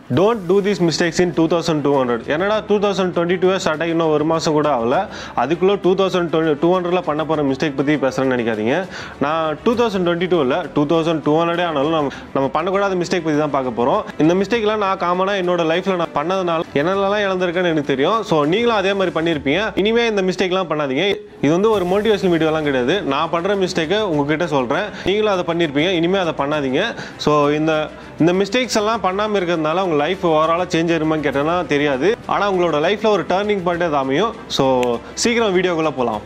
don't do these mistakes in two thousand two hundred என்னடா two thousand twenty two start ஆகி இன்னும் ஒரு மாதம் கூட ஆகல அதுக்குள்ளே டூ தௌசண்ட் டுவெண்ட்டி டூ ஹண்ட்ரட்ல பண்ண போகிற மிஸ்டேக் பற்றி பேசுகிறேன்னு நினைக்காதீங்க நான் டூ தௌசண்ட் டுவெண்ட்டி டூவில் டூ தௌசண்ட் டூ ஹண்ட்ரடே ஆனாலும் நம்ம நம்ம பண்ணக்கூடாத மிஸ்டேக் பற்றி தான் பார்க்க போகிறோம் இந்த மிஸ்டேக்லாம் நான் காமனாக என்னோட லைஃப்பில் நான் பண்ணதுனால என்னென்னலாம் இழந்திருக்கேன்னு எனக்கு தெரியும் ஸோ நீங்களும் அதே மாதிரி பண்ணியிருப்பீங்க இனிமே இந்த மிஸ்டேக்லாம் பண்ணாதீங்க இது வந்து ஒரு மோட்டிவேஷனல் வீடியோலாம் கிடையாது நான் பண்ணுற மிஸ்டேக்கை உங்ககிட்ட சொல்கிறேன் நீங்களும் அதை பண்ணியிருப்பீங்க இனிமேல் அதை பண்ணாதீங்க ஸோ இந்த இந்த மிஸ்டேக்ஸ் எல்லாம் பண்ணாமல் இருக்கிறதுனால உங்கள் லைஃப் ஓவராலாக சேஞ்ச் ஆயிருமான்னு கேட்டேன்னா தெரியாது ஆனால் உங்களோட லைஃப்பில் ஒரு டேர்னிங் பாயிண்ட் அது அமையும் ஸோ சீக்கிரம் வீடியோக்குள்ளே போகலாம்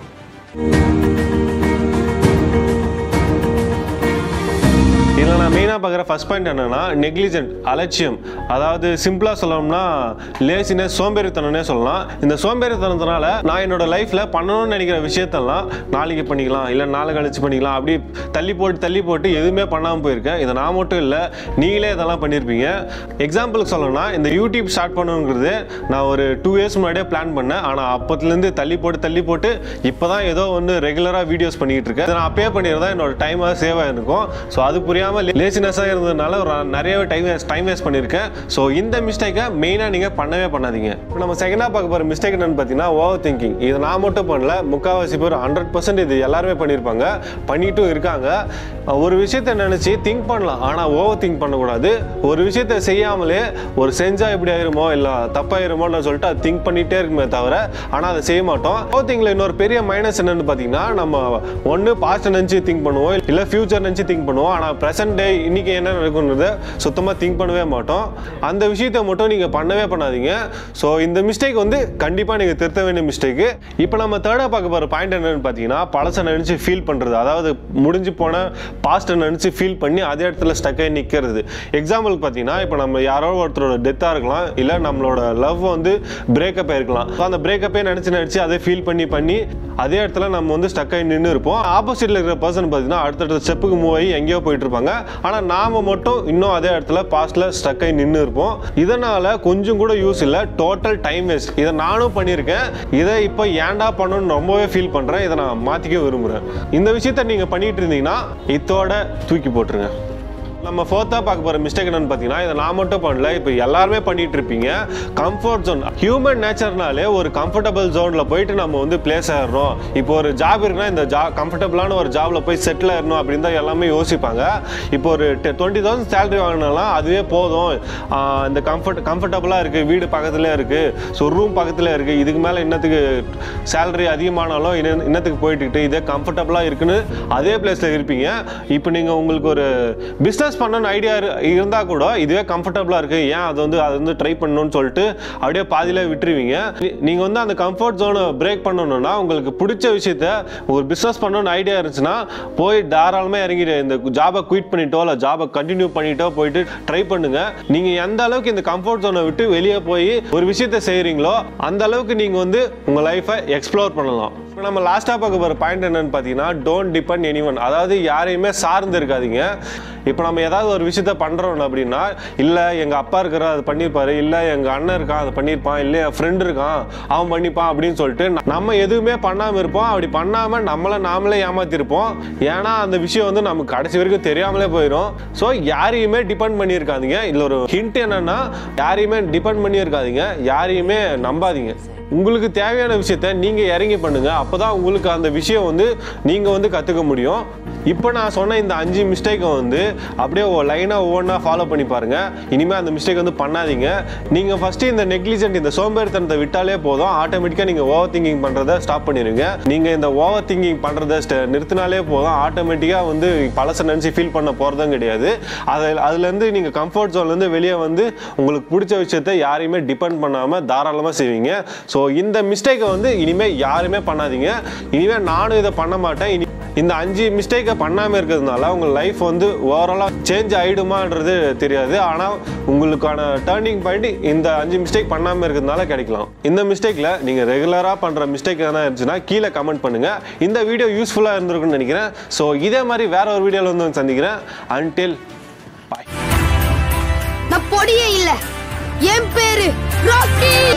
இதில் நான் மெயினாக பார்க்குற ஃபர்ஸ்ட் பாயிண்ட் என்னன்னா நெக்லிஜென்ட் அலட்சியம் அதாவது சிம்பிளாக சொல்லணும்னா லேசினஸ் சோம்பேறித்தனம்னே சொல்லலாம் இந்த சோம்பேறித்தனத்தினால நான் என்னோட லைஃப்பில் பண்ணணும்னு நினைக்கிற விஷயத்தெல்லாம் நாளைக்கு பண்ணிக்கலாம் இல்லை நாளை கழிச்சு பண்ணிக்கலாம் அப்படி தள்ளி போட்டு தள்ளி போட்டு எதுவுமே பண்ணாமல் போயிருக்கேன் இதை நான் மட்டும் இல்லை நீங்களே இதெல்லாம் பண்ணியிருப்பீங்க எக்ஸாம்பிளுக்கு சொல்லணும்னா இந்த யூடியூப் ஸ்டார்ட் பண்ணணுங்கிறது நான் ஒரு டூ இயர்ஸ் முன்னாடியே பிளான் பண்ணேன் ஆனால் அப்போத்துலேருந்து தள்ளி போட்டு தள்ளி போட்டு இப்போ தான் ஏதோ ஒன்று ரெகுலராக வீடியோஸ் பண்ணிக்கிட்டு இருக்கேன் இதை நான் அப்பயே பண்ணியிருந்தா என்னோட டைமாக சேவ் ஆயிருக்கும் ஸோ அது புரியாமல் லேசினஸாக இருந்ததுனால ஒரு நிறையவே டைம் வேஸ்ட் டைம் வேஸ்ட் பண்ணியிருக்கேன் ஸோ இந்த மிஸ்டேக்கை மெயினாக நீங்கள் பண்ணவே பண்ணாதீங்க இப்போ நம்ம செகண்டாக பார்க்க போகிற மிஸ்டேக் என்னன்னு பார்த்தீங்கன்னா ஓவர் திங்கிங் இது நான் மட்டும் பண்ணல முக்கால்வாசி பேர் ஹண்ட்ரட் பர்சன்ட் இது எல்லாருமே பண்ணியிருப்பாங்க பண்ணிட்டும் இருக்காங்க ஒரு விஷயத்தை நினச்சி திங்க் பண்ணலாம் ஆனால் ஓவர் திங்க் பண்ணக்கூடாது ஒரு விஷயத்தை செய்யாமலே ஒரு செஞ்சால் எப்படி ஆயிருமோ இல்லை தப்பாயிருமோன்னு சொல்லிட்டு அதை திங்க் பண்ணிகிட்டே இருக்குமே தவிர ஆனால் அதை செய்ய மாட்டோம் ஓவர் திங்கில் இன்னொரு பெரிய மைனஸ் என்னன்னு பார்த்தீங்கன்னா நம்ம ஒன்று பாஸ்ட் நினச்சி திங்க் பண்ணுவோம் இல்லை ஃபியூச்சர் நினச்சி திங்க் பண்ணுவோம் ஆனால் ப்ரெசன்ட் டே இன்னைக்கு என்ன நடக்கும்ன்றத சுத்தமாக திங்க் பண்ணவே மாட்டோம் அந்த விஷயத்தை மட்டும் நீங்கள் பண்ணவே பண்ணாதீங்க ஸோ இந்த மிஸ்டேக் வந்து கண்டிப்பாக நீங்கள் திருத்த வேண்டிய மிஸ்டேக்கு இப்போ நம்ம தேர்டாக பார்க்க போகிற பாயிண்ட் என்னன்னு பார்த்தீங்கன்னா பழசை நினச்சி ஃபீல் பண்ணுறது அதாவது முடிஞ்சு போன பாஸ்ட்டை நினச்சி ஃபீல் பண்ணி அதே இடத்துல ஸ்டக் ஆகி நிற்கிறது எக்ஸாம்பிளுக்கு பார்த்தீங்கன்னா இப்போ நம்ம யாரோ ஒருத்தரோட டெத்தாக இருக்கலாம் இல்லை நம்மளோட லவ் வந்து பிரேக்கப் ஆயிருக்கலாம் ஸோ அந்த பிரேக்கப்பே நினச்சி நினச்சி அதை ஃபீல் பண்ணி பண்ணி அதே இடத்துல நம்ம வந்து ஸ்டக் ஆகி நின்று இருப்போம் ஆப்போசிட்டில் இருக்கிற பர்சன் பார்த்தீங்கன்னா அடுத்தடுத்த ஸ்டெப்புக்கு மூவ் ஆகி எங்கேயோ போயிட்டு இருப்பாங்க ஆனால் நாம மட்டும் இன்னும் அதே இடத்துல பாஸ்ட்ல ஸ்டக் ஆகி நின்று இருப்போம் இதனால கொஞ்சம் கூட யூஸ் இல்லை டோட்டல் டைம் வேஸ்ட் இதை நானும் பண்ணியிருக்கேன் இதை இப்போ ஏன்டா பண்ணணும்னு ரொம்பவே ஃபீல் பண்ணுறேன் இதை நான் மாற்றிக்க விரும்புகிறேன் இந்த விஷயத்த நீங்கள் பண்ணிட்டு இருந்தீங்கன்னா இதோட தூக்கி போட்டுருங்க நம்ம ஃபோர்த்தாக பார்க்க போகிற மிஸ்டேக் என்னன்னு பார்த்தீங்கன்னா இதை நான் மட்டும் பண்ணல இப்போ எல்லாருமே பண்ணிட்டு இருப்பீங்க கம்ஃபர்ட் ஜோன் ஹியூமன் நேச்சர்னாலே ஒரு கம்ஃபர்டபுள் ஜோனில் போயிட்டு நம்ம வந்து பிளேஸ் ஆயிடணும் இப்போ ஒரு ஜாப் இருக்குன்னா இந்த ஜா கம்ஃபர்டபுளான ஒரு ஜாபில் போய் செட்டில் ஆயிடணும் அப்படின்னு தான் எல்லாமே யோசிப்பாங்க இப்போ ஒரு டுவெண்ட்டி தௌசண்ட் சேலரி வாங்கினாலாம் அதுவே போதும் ஆஹ் இந்த கம்ஃபர்ட் கம்ஃபர்டபுளாக இருக்குது வீடு பக்கத்துலேயே இருக்குது ஸோ ரூம் பக்கத்தில் இருக்குது இதுக்கு மேலே இன்னத்துக்கு சேலரி அதிகமானாலும் இன்ன- இன்னத்துக்கு போயிட்டுக்கிட்டு இதே கம்ஃபர்டபுளாக இருக்குன்னு அதே பிளேஸில் இருப்பீங்க இப்போ நீங்கள் உங்களுக்கு ஒரு பிஸ்னஸ் பண்ணணும்னு ஐடியா இருந்தால் கூட இதுவே கம்ஃபர்டபுளாக இருக்குது ஏன் அது வந்து அது வந்து ட்ரை பண்ணணும்னு சொல்லிட்டு அப்படியே பாதியில விட்டுருவீங்க நீ- நீங்கள் வந்து அந்த கம்ஃபர்ட் ஜோனை பிரேக் பண்ணணும்னா உங்களுக்கு பிடிச்ச விஷயத்த ஒரு பிஸ்னஸ் பண்ணணும்னு ஐடியா இருந்துச்சுன்னா போய் தாராளமாக இறங்கிடு இந்த ஜாபை குயிட் பண்ணிட்டோ இல்லை ஜாபை கண்டினியூ பண்ணிட்டோ போயிட்டு ட்ரை பண்ணுங்க நீங்கள் எந்த அளவுக்கு இந்த கம்ஃபர்ட் ஜோனை விட்டு வெளியே போய் ஒரு விஷயத்த செய்கிறீங்களோ அந்த அளவுக்கு நீங்கள் வந்து உங்கள் லைஃப்பை எக்ஸ்ப்ளோர் பண்ணலாம் இப்போ நம்ம லாஸ்ட்டாக பார்க்க போகிற பாயிண்ட் என்னன்னு பார்த்தீங்கன்னா டோன்ட் டிபெண்ட் எனிவன் அதாவது யாரையுமே சார்ந்து இருக்காதீங்க இப்போ நம்ம ஏதாவது ஒரு விஷயத்த பண்ணுறோம் அப்படின்னா இல்லை எங்கள் அப்பா இருக்கிற அது பண்ணியிருப்பாரு இல்லை எங்கள் அண்ணன் இருக்கான் அதை பண்ணியிருப்பான் இல்லை என் ஃப்ரெண்ட் இருக்கான் அவன் பண்ணிப்பான் அப்படின்னு சொல்லிட்டு ந- நம்ம எதுவுமே பண்ணாமல் இருப்போம் அப்படி பண்ணாமல் நம்மளை நாமளே ஏமாத்திருப்போம் ஏன்னா அந்த விஷயம் வந்து நமக்கு கடைசி வரைக்கும் தெரியாமலே போயிடும் ஸோ யாரையுமே டிபெண்ட் பண்ணியிருக்காதீங்க இதில் ஒரு ஹிண்ட் என்னன்னா யாரையுமே டிபெண்ட் பண்ணியிருக்காதீங்க யாரையுமே நம்பாதீங்க உங்களுக்கு தேவையான விஷயத்த நீங்கள் இறங்கி பண்ணுங்க அப்பதான் உங்களுக்கு அந்த விஷயம் வந்து நீங்கள் வந்து கற்றுக்க முடியும் இப்போ நான் சொன்ன இந்த அஞ்சு மிஸ்டேக்கை வந்து அப்படியே லைனாக ஒவ்வொன்றா ஃபாலோ பண்ணி பாருங்க இனிமேல் அந்த மிஸ்டேக் வந்து பண்ணாதீங்க நீங்கள் ஃபஸ்ட்டு இந்த நெக்லிஜென்ட் இந்த சோம்பேறித்தனத்தை விட்டாலே போதும் ஆட்டோமேட்டிக்காக நீங்கள் ஓவர் திங்கிங் பண்ணுறதை ஸ்டாப் பண்ணிடுங்க நீங்கள் இந்த ஓவர் திங்கிங் பண்ணுறதை நிறுத்தினாலே போதும் ஆட்டோமேட்டிக்காக வந்து பழசை நினச்சி ஃபீல் பண்ண போகிறதும் கிடையாது அதில் அதுலேருந்து நீங்கள் கம்ஃபர்ட் ஜோன்லேருந்து வெளியே வந்து உங்களுக்கு பிடிச்ச விஷயத்த யாரையுமே டிபெண்ட் பண்ணாமல் தாராளமாக செய்வீங்க ஸோ இந்த மிஸ்டேக்கை வந்து இனிமேல் யாருமே பண்ணாதீங்க இனிமேல் நானும் இதை பண்ண மாட்டேன் இனி இந்த அஞ்சு மிஸ்டேக்கை பண்ணாமல் இருக்கிறதுனால உங்கள் லைஃப் வந்து ஓவராலாக சேஞ்ச் ஆகிடுமான்றது தெரியாது ஆனால் உங்களுக்கான டேர்னிங் பாயிண்ட் இந்த அஞ்சு மிஸ்டேக் பண்ணாமல் இருக்கிறதுனால கிடைக்கலாம் இந்த மிஸ்டேக்கில் நீங்கள் ரெகுலராக பண்ணுற மிஸ்டேக் எதனா இருந்துச்சுன்னா கீழே கமெண்ட் பண்ணுங்கள் இந்த வீடியோ யூஸ்ஃபுல்லாக இருந்திருக்குன்னு நினைக்கிறேன் ஸோ இதே மாதிரி வேற ஒரு வீடியோவில் வந்து சந்திக்கிறேன் அன்டில் பாய் நான் பொடியே இல்ல என் பேரு ராக்கி